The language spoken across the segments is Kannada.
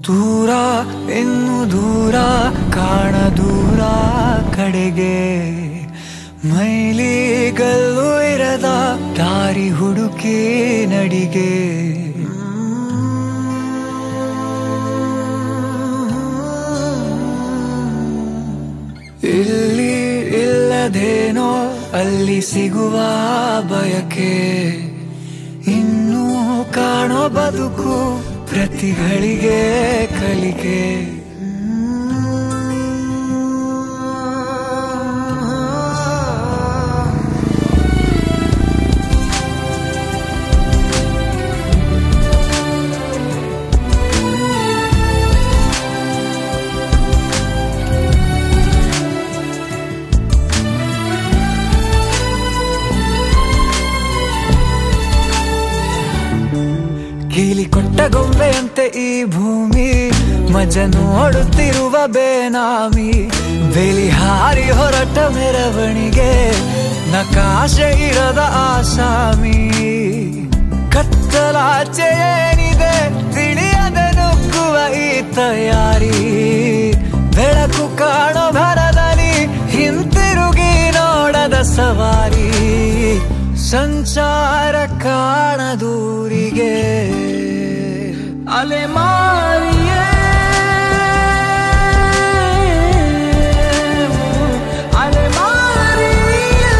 ದೂರ ಇನ್ನು ದೂರ ಕಾಣ ದೂರ ಕಡೆಗೆ ಮೈಲಿಗಲ್ಲು ಇರದ ದಾರಿ ಹುಡುಕಿ ನಡಿಗೆ ಇಲ್ಲಿ ಇಲ್ಲದೇನೋ ಅಲ್ಲಿ ಸಿಗುವ ಬಯಕೆ ಇನ್ನೂ ಕಾಣೋ ಬದುಕು ಪ್ರತಿಗಳಿಗೆ ಕಲಿಕೆ ಕೀಲಿ ಕೊಟ್ಟ ಗೊಂಬೆಯಂತೆ ಈ ಭೂಮಿ ಮಜ ನೋಡುತ್ತಿರುವ ಬೇನಾಮಿ ಬೇಲಿ ಹಾರಿ ಹೊರಟ ಮೆರವಣಿಗೆ ನಕಾಶೆ ಇರದ ಆಸಾಮಿ ಕತ್ತಲಾಚೆ ಏನಿದೆ ತಿಳಿಯದೆ ನುಗ್ಗುವ ಈ ತಯಾರಿ ಬೆಳಕು ಕಾಣೋ ಭರದಲ್ಲಿ ಹಿಂತಿರುಗಿ ನೋಡದ ಸವಾರಿ ಸಂಚಾರ ಕಾಣದೂರಿಗೆ ಅಲೆಮಾರಿಯೇ ಅಲೆಮಾರಿಯೇ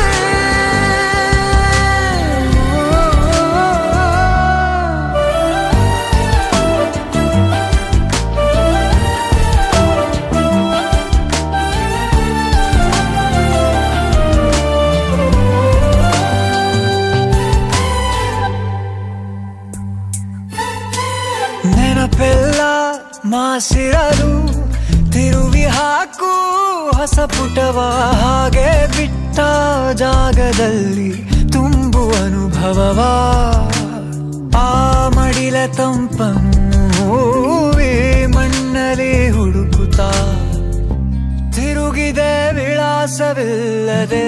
ನೆನಪೆಲ್ಲ ಮಾಸಿರಲು ತಿರುವಿ ಹಾಕು ಹೊಸ ಪುಟವ ಹಾಗೆ ಬಿಟ್ಟ ಜಾಗದಲ್ಲಿ ತುಂಬು ಅನುಭವವ ಆ ಮಡಿಲ ತಂಪನ್ನು ಈ ಮಣ್ಣಲ್ಲಿ ಹುಡುಕುತ್ತಾ ತಿರುಗಿದೆ ವಿಳಾಸವಿಲ್ಲದೆ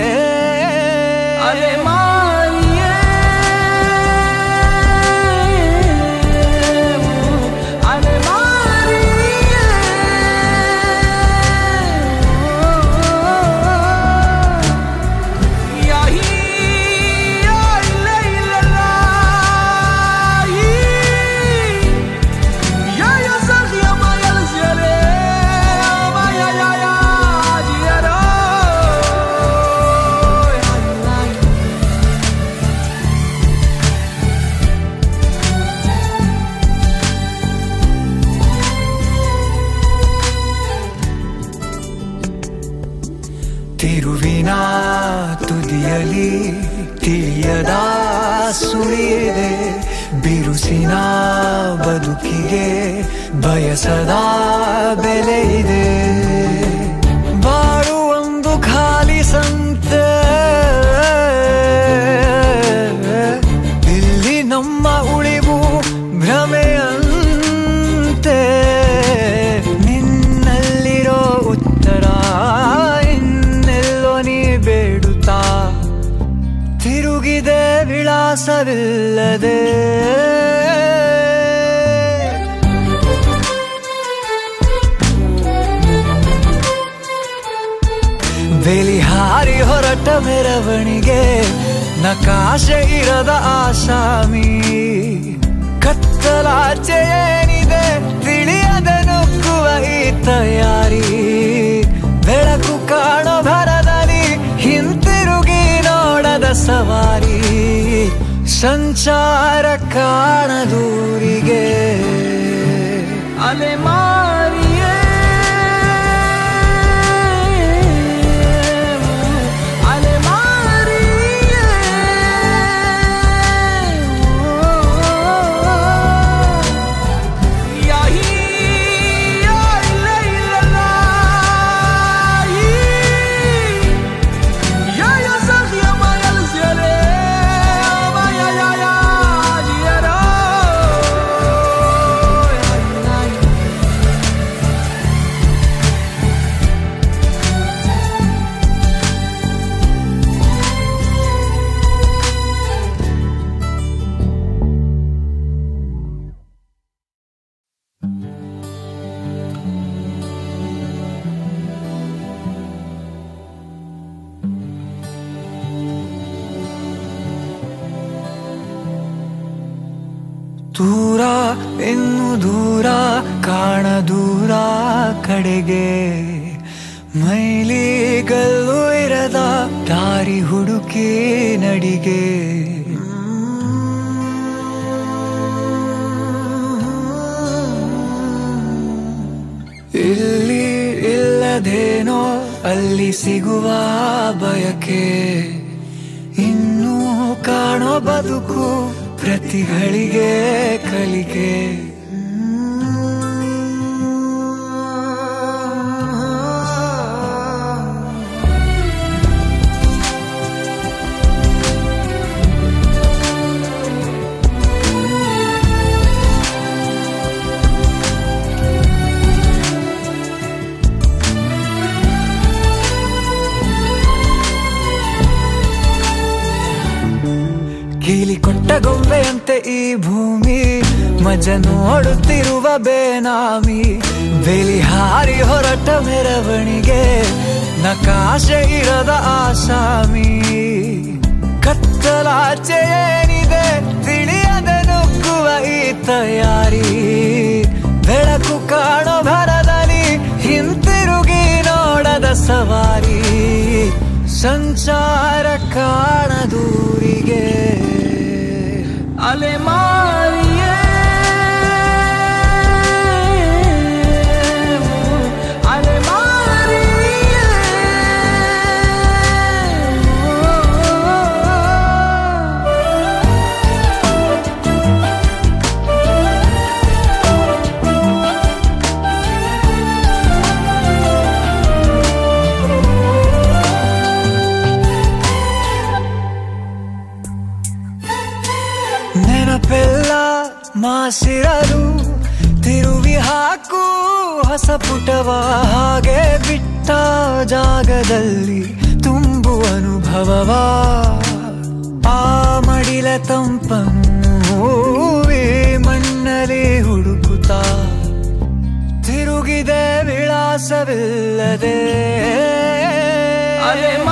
ಅಲೆಮಾರಿಯೇ ಅಲೆಮಾರಿಯೇ ಯಾಹೀ ಯಾ ಇಲ್ಲ ಇಲ್ಲಲ್ಲ ಯಾ ಯಾ ಸಖಿಯ ಮಾಯಲ ಸಿಯಲೆ ಮಾಯ ಯಾ ಯಾ ಜಿಯರೋ ತಿರುವಿನ ತುದಿಯಲಿ ತಿಳಿಯದ ಸುಳಿಯಿದೆ ಬಿರುಸಿನ ಬದುಕಿಗೆ ಬಯಸದ ಬೆಲೆ ಇದೆ ಬಾಳು ಒಂದು ಖಾಲಿ ಸಂತೆ ಇಲ್ಲಿ ನಮ್ಮ ಉಳಿವು ಭ್ರಮೆಯಂತೆ ನಿನ್ನಲ್ಲಿರೋ ಉತ್ತರ ಇನ್ನೆಲ್ಲೋ ನೀ ಬೇಡುತ್ತಾ ತಿರುಗಿದೆ ವಿಳಾಸವಿಲ್ಲದೆ ಬೇಲಿ ಹಾರಿ ಹೊರಟ ಮೆರವಣಿಗೆ ನಕಾಶೆ ಇರದ ಆಸಾಮಿ ಕತ್ತಲಾಚೆ ಏನಿದೆ ತಿಳಿಯದೆ ನುಗ್ಗುವ ಈ ತಯಾರಿ ಬೆಳಕು ಕಾಣೋ ಭರದಲ್ಲಿ ಹಿಂತಿರುಗಿ ನೋಡದ ಸವಾರಿ ಸಂಚಾರ ಕಾಣದೂರಿಗೆ ಅಲೆಮಾರಿಯೇ ಅಲೆಮಾರಿಯೇ ಯಾಹೀ ಯಾ ಇಲ್ಲ ಇಲ್ಲಲ್ಲ ಯಾ ಯಾ ಸಖಿಯ ಮಾಯಲ ಸಿಯಲೆ ಮಾಯ ಯಾ ಯಾ ಜಿಯರೋ ಇನ್ನು ದೂರ ಕಾಣ ದೂರ ಕಡೆಗೆ ಮೈಲಿಗಲ್ಲು ಇರದ ದಾರಿ ಹುಡುಕಿ ನಡಿಗೆ ಇಲ್ಲಿ ಇಲ್ಲದೇನೋ ಅಲ್ಲಿ ಸಿಗುವ ಬಯಕೆ ಇನ್ನೂ ಕಾಣೋ ಬದುಕು ಪ್ರತಿಗಳಿಗೆ ಕಲಿಕೆ ಕೀಲಿ ಕೊಟ್ಟ ಗೊಂಬೆಯಂತೆ ಈ ಭೂಮಿ ಮಜ ನೋಡುತ್ತಿರುವ ಬೇನಾಮಿ ಬೆಲಿ ಹಾರಿ ಹೊರಟ ಮೆರವಣಿಗೆ ನಕಾಶೆ ಇರದ ಆಸಾಮಿ ಕತ್ತಲಾಚೆ ಏನಿದೆ ತಿಳಿಯದೆ ನುಗ್ಗುವ ಈ ತಯಾರಿ ಬೆಳಕು ಕಾಣೋ ಭರದಲ್ಲಿ ಹಿಂತಿರುಗಿ ನೋಡದ ಸವಾರಿ ಸಂಚಾರ ಕಾಣದೂರಿಗೆ ಅಲೆಮಾರಿಯೇ ಅಲೆಮಾರಿಯೇ ನೆನಪೆಲ್ಲ ಮಾಸಿರಲು ತಿರುವಿ ಹಾಕು ಹೊಸ ಪುಟವ ಹಾಗೆ ಬಿಟ್ಟ ಜಾಗದಲ್ಲಿ ತುಂಬು ಅನುಭವವ ಆ ಮಡಿಲ ತಂಪನ್ನು ಈ ಮಣ್ಣಲ್ಲಿ ಹುಡುಕುತ್ತಾ ತಿರುಗಿದೆ ವಿಳಾಸವಿಲ್ಲದೆ ಅಲೆ